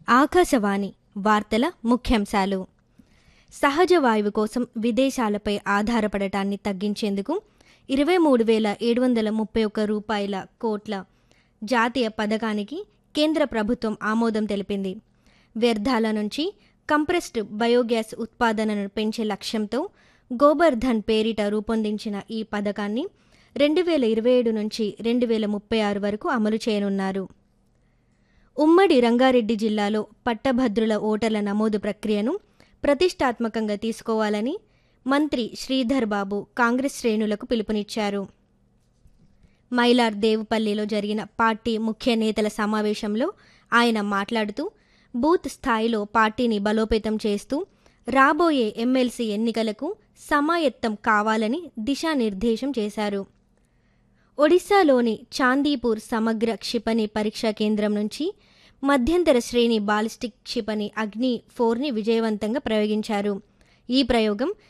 ఆకాశవాణి వార్తల ముఖ్యాంశాలు సహజ వాయువు కోసం విదేశాలపై ఆధారపడటాన్ని తగ్గించేందుకు ఇరవై మూడు వేల ఏడు వందల ముప్పై ఒక్క రూపాయల కోట్ల జాతీయ పథకానికి కేంద్ర ప్రభుత్వం ఆమోదం తెలిపింది వ్యర్థాల నుంచి కంప్రెస్డ్ బయోగ్యాస్ ఉత్పాదనను పెంచే లక్ష్యంతో గోబర్ ధన్ పేరిట రూపొందించిన ఈ పథకాన్ని రెండు వేల ఇరవై ఏడు నుంచి రెండు వేల ముప్పై ఆరు వరకు అమలు చేయనున్నారు ఉమ్మడి రంగారెడ్డి జిల్లాలో పట్టభద్రుల ఓటర్ల నమోదు ప్రక్రియను ప్రతిష్టాత్మకంగా తీసుకోవాలని మంత్రి శ్రీధర్ బాబు కాంగ్రెస్ శ్రేణులకు పిలుపునిచ్చారు మైలార్ దేవుపల్లిలో జరిగిన పార్టీ ముఖ్య నేతల సమావేశంలో ఆయన మాట్లాడుతూ బూత్ స్థాయిలో పార్టీని బలోపేతం చేస్తూ రాబోయే ఎమ్మెల్సీ ఎన్నికలకు సమాయత్తం కావాలని దిశానిర్దేశం చేశారు ఒడిశాలోని చాందీపూర్ సమగ్ర క్షిపణి పరీక్షా కేంద్రం నుంచి మధ్యంతర శ్రేణి బాలిస్టిక్ క్షిపణి అగ్ని ఫోర్ని విజయవంతంగా ప్రయోగించారు ఈ ప్రయోగం